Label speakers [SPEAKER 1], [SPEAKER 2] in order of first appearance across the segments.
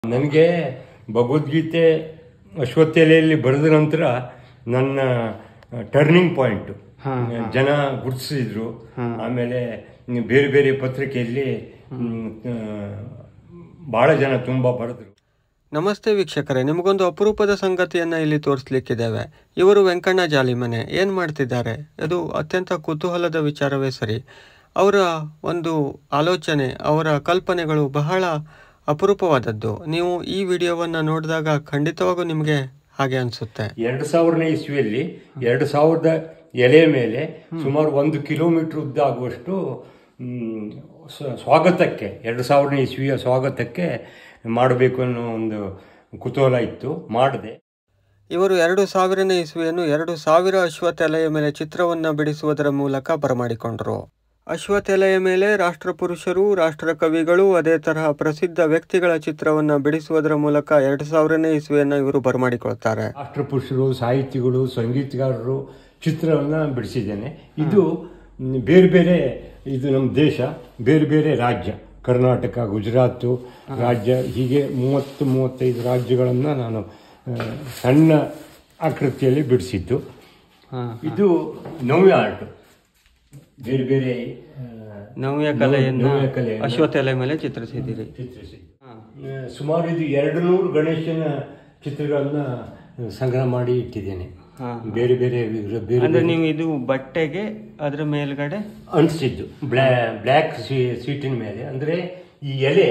[SPEAKER 1] ನನಗೆ ಭಗವದ್ಗೀತೆ ಅಶ್ವತ್ಥೆಲೆಯಲ್ಲಿ ಬರೆದ ನಂತರ ನನ್ನ ಟರ್ನಿಂಗ್ ಪಾಯಿಂಟ್ ಜನ ಗುರುತಿಸಿದ್ರು ಆಮೇಲೆ ಬೇರೆ ಬೇರೆ ಪತ್ರಿಕೆಯಲ್ಲಿ ಮ್, ಆ, ಬಹಳ ಜನ ತುಂಬ ಬರೆದ್ರು
[SPEAKER 2] ನಮಸ್ತೆ ವೀಕ್ಷಕರೇ ನಿಮಗೊಂದು ಅಪರೂಪದ ಸಂಗತಿಯನ್ನ ಇಲ್ಲಿ ತೋರಿಸ್ಲಿಕ್ಕಿದ್ದೇವೆ ಇವರು ವೆಂಕಣ್ಣ ಜಾಲಿಮನೆ ಏನ್ ಮಾಡ್ತಿದ್ದಾರೆ ಅದು ಅತ್ಯಂತ ಕುತೂಹಲದ ವಿಚಾರವೇ ಸರಿ ಅವರ ಒಂದು ಆಲೋಚನೆ ಅವರ ಕಲ್ಪನೆಗಳು ಬಹಳ ಅಪರೂಪವಾದದ್ದು ನೀವು ಈ ವಿಡಿಯೋವನ್ನ ನೋಡಿದಾಗ ಖಂಡಿತವಾಗೂ ನಿಮಗೆ ಹಾಗೆ ಅನಿಸುತ್ತೆ
[SPEAKER 1] ಎರಡು ಸಾವಿರನೇ ಇಸ್ವಿಯಲ್ಲಿ ಎರಡು ಸಾವಿರದ ಎಲೆ ಮೇಲೆ ಸುಮಾರು ಒಂದು ಕಿಲೋಮೀಟರ್ ಉದ್ದ ಆಗುವಷ್ಟು ಮ್, ಸ- ಸ್ವಾಗತಕ್ಕೆ ಎರಡು ಸಾವಿರನೇ ಇಸ್ವಿಯ ಸ್ವಾಗತಕ್ಕೆ ಮಾಡಬೇಕು ಅನ್ನೋ ಒಂದು ಕುತೂಹಲ ಇತ್ತು ಮಾಡಿದೆ
[SPEAKER 2] ಇವರು ಎರಡು ಸಾವಿರನೇ ಇಸ್ವಿಯನ್ನು ಎರಡು ಸಾವಿರ ಅಶ್ವತ್ಥೆಲೆಯ ಮೇಲೆ ಚಿತ್ರವನ್ನ ಬಿಡಿಸುವುದರ ಮೂಲಕ ಬರಮಾಡಿಕೊಂಡರು ಅಶ್ವತ್ಥೆಲೆಯ ಮೇಲೆ ರಾಷ್ಟ್ರಪುರುಷರು ರಾಷ್ಟ್ರಕವಿಗಳು ಅದೇ ತರಹ ಪ್ರಸಿದ್ಧ ವ್ಯಕ್ತಿಗಳ ಚಿತ್ರವನ್ನ ಬಿಡಿಸುವುದರ ಮೂಲಕ ಎರಡು ಸಾವಿರನೇ ಇಸ್ವಿಯನ್ನ ಇವರು ಬರಮಾಡಿಕೊಳ್ತಾರೆ
[SPEAKER 1] ರಾಷ್ಟ್ರಪುರುಷರು ಸಾಹಿತಿಗಳು ಸಂಗೀತಗಾರರು ಚಿತ್ರವನ್ನು ಬಿಡಿಸಿದ್ದೇನೆ ಇದು ಮ್, ಬೇರೆ ಬೇರೆ ಇದು ನಮ್ಮ ದೇಶ ಬೇರೆ ಬೇರೆ ರಾಜ್ಯ ಕರ್ನಾಟಕ ಗುಜರಾತು ರಾಜ್ಯ ಹೀಗೆ ಮೂವತ್ತು ಮೂವತ್ತೈದು ರಾಜ್ಯಗಳನ್ನು ನಾನು ಆ, ಸಣ್ಣ ಆಕೃತಿಯಲ್ಲಿ ಬಿಡಿಸಿದ್ದು ಇದು ನವ್ಯ ಆರ್ಟ್ ಬೇರೆ ಬೇರೆ ಆ,
[SPEAKER 2] ನವ್ಯ ಕಲೆಯನ್ನ
[SPEAKER 1] ನವ್ಯ ಕಲೆಯನ್ನ
[SPEAKER 2] ಅಶ್ವತ್ಥೆಲೆ ಮೇಲೆ ಚಿತ್ರಿಸಿದ್ದೀರಿ
[SPEAKER 1] ಚಿತ್ರಿಸಿದ್ದು ಆ, ಸುಮಾರು ಇದು ಎರಡು ನೂರು ಗಣೇಶನ ಚಿತ್ರಗಳನ್ನ ಸಂಗ್ರಹ ಮಾಡಿ ಇಟ್ಟಿದ್ದೇನೆ ಬೇರೆ ಬೇರೆ ವಿಗ್ರಹ ಬೇರೆ
[SPEAKER 2] ಅಂದ್ರೆ ನೀವು ಇದು ಬಟ್ಟೆಗೆ ಅದ್ರ ಮೇಲ್ಗಡೆ
[SPEAKER 1] ಅಂಟಿಸಿದ್ದು ಬ್ಲ್ಯಾ ಬ್ಲ್ಯಾಕ್ ಸೀಟಿನ ಮೇಲೆ ಅಂದ್ರೆ ಈ ಎಲೆ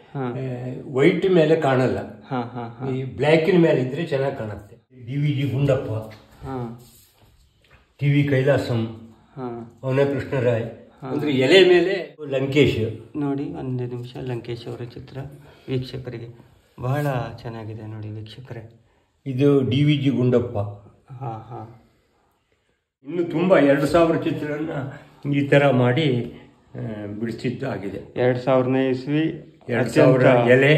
[SPEAKER 1] ವೈಟ್ ಮೇಲೆ ಕಾಣಲ್ಲ
[SPEAKER 2] ಹಾ ಹಾ
[SPEAKER 1] ಈ ಬ್ಲ್ಯಾಕಿನ ಮೇಲೆ ಇದ್ರೆ ಚೆನ್ನಾಗಿ ಕಾಣುತ್ತೆ ಡಿ ವಿ ಜಿ ಗುಂಡಪ್ಪ
[SPEAKER 2] ಹಾ
[SPEAKER 1] ಟಿ ವಿ ಕೈಲಾಸಂ
[SPEAKER 2] ಹಾ
[SPEAKER 1] ಅವನ ಕೃಷ್ಣರಾಯ್ ಅಂದ್ರೆ ಎಲೆ ಮೇಲೆ ಲಂಕೇಶ್
[SPEAKER 2] ನೋಡಿ ಒಂದು ನಿಮಿಷ ಲಂಕೇಶ್ ಅವರ ಚಿತ್ರ ವೀಕ್ಷಕರಿಗೆ ಬಹಳ ಚೆನ್ನಾಗಿದೆ ನೋಡಿ ವೀಕ್ಷಕರೇ
[SPEAKER 1] ಇದು ಡಿ ವಿ ಜಿ ಗುಂಡಪ್ಪ
[SPEAKER 2] ಹಾ ಹಾ
[SPEAKER 1] ಇನ್ನು ತುಂಬ ಎರಡು ಸಾವಿರ ಚಿತ್ರಗಳನ್ನ ಈ ಥರ ಮಾಡಿ ಆ, ಬಿಡಿಸಿದ್ದು ಆಗಿದೆ
[SPEAKER 2] ಎರಡ್ ಸಾವಿರನೇ ಇಸ್ವಿ
[SPEAKER 1] ಎರಡು ಸಾವಿರ ಎಲೆ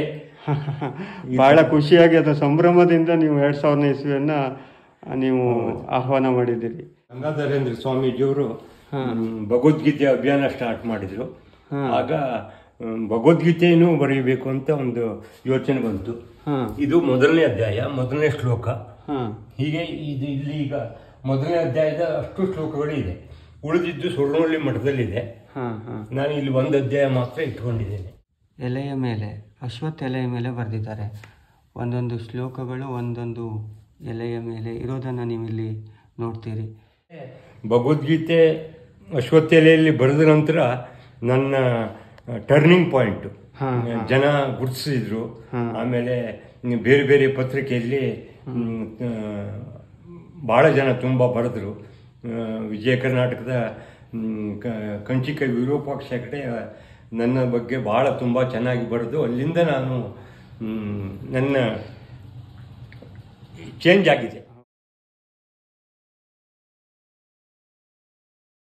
[SPEAKER 2] ಬಹಳ ಖುಷಿಯಾಗಿ ಅದು ಸಂಭ್ರಮದಿಂದ ನೀವು ಎರಡ್ ಸಾವಿರನೇ ಇಸ್ವಿಯನ್ನ ನೀವು ಆಹ್ವಾನ ಮಾಡಿದ್ದೀರಿ
[SPEAKER 1] ಗಂಗಾಧರೇಂದ್ರ ಸ್ವಾಮೀಜಿಯವರು ಮ್, ಭಗವದ್ಗೀತೆ ಅಭಿಯಾನ ಸ್ಟಾರ್ಟ್ ಮಾಡಿದ್ರು ಆಗ ಮ್, ಭಗವದ್ಗೀತೆಯನ್ನು ಬರೆಯಬೇಕು ಅಂತ ಒಂದು ಯೋಚನೆ ಬಂತು
[SPEAKER 2] ಹಾ
[SPEAKER 1] ಇದು ಮೊದಲನೇ ಅಧ್ಯಾಯ ಮೊದಲನೇ ಶ್ಲೋಕ
[SPEAKER 2] ಹಾ
[SPEAKER 1] ಹೀಗೆ ಇದು ಇಲ್ಲಿ ಈಗ ಮೊದಲನೇ ಅಧ್ಯಾಯದ ಅಷ್ಟು ಶ್ಲೋಕಗಳು ಇದೆ ಉಳಿದಿದ್ದು ಸ್ವರ್ಣವಳ್ಳಿ ಮಠದಲ್ಲಿದೆ
[SPEAKER 2] ಹಾ ಹಾ
[SPEAKER 1] ನಾನು ಇಲ್ಲಿ ಒಂದು ಅಧ್ಯಾಯ ಮಾತ್ರ ಇಟ್ಕೊಂಡಿದ್ದೇನೆ
[SPEAKER 2] ಎಲೆಯ ಮೇಲೆ ಅಶ್ವತ್ಥ ಎಲೆಯ ಮೇಲೆ ಬರೆದಿದ್ದಾರೆ ಒಂದೊಂದು ಶ್ಲೋಕಗಳು ಒಂದೊಂದು ಎಲೆಯ ಮೇಲೆ ಇರೋದನ್ನು ನೀವು ಇಲ್ಲಿ ನೋಡ್ತೀರಿ
[SPEAKER 1] ಭಗವದ್ಗೀತೆ ಅಶ್ವತ್ಥೆಲೆಯಲ್ಲಿ ಬರೆದ ನಂತರ ನನ್ನ ಟರ್ನಿಂಗ್ ಪಾಯಿಂಟ್ ಜನ ಗುರುತಿಸಿದ್ರು ಆಮೇಲೆ ಬೇರೆ ಬೇರೆ ಪತ್ರಿಕೆಯಲ್ಲಿ ಮ್, ಆ, ಬಹಳ ಜನ ತುಂಬ ಬರೆದ್ರು ಆ, ವಿಜಯ ಕರ್ನಾಟಕದ ಮ್, ಕ- ಕಂಚಿಕ ವಿರೂಪಾಕ್ಷ ಹೆಗಡೆ ನನ್ನ ಬಗ್ಗೆ ಬಹಳ ತುಂಬ ಚೆನ್ನಾಗಿ ಬರೆದು ಅಲ್ಲಿಂದ ನಾನು ಮ್, ನನ್ನ ಚೇಂಜ್ ಆಗಿದೆ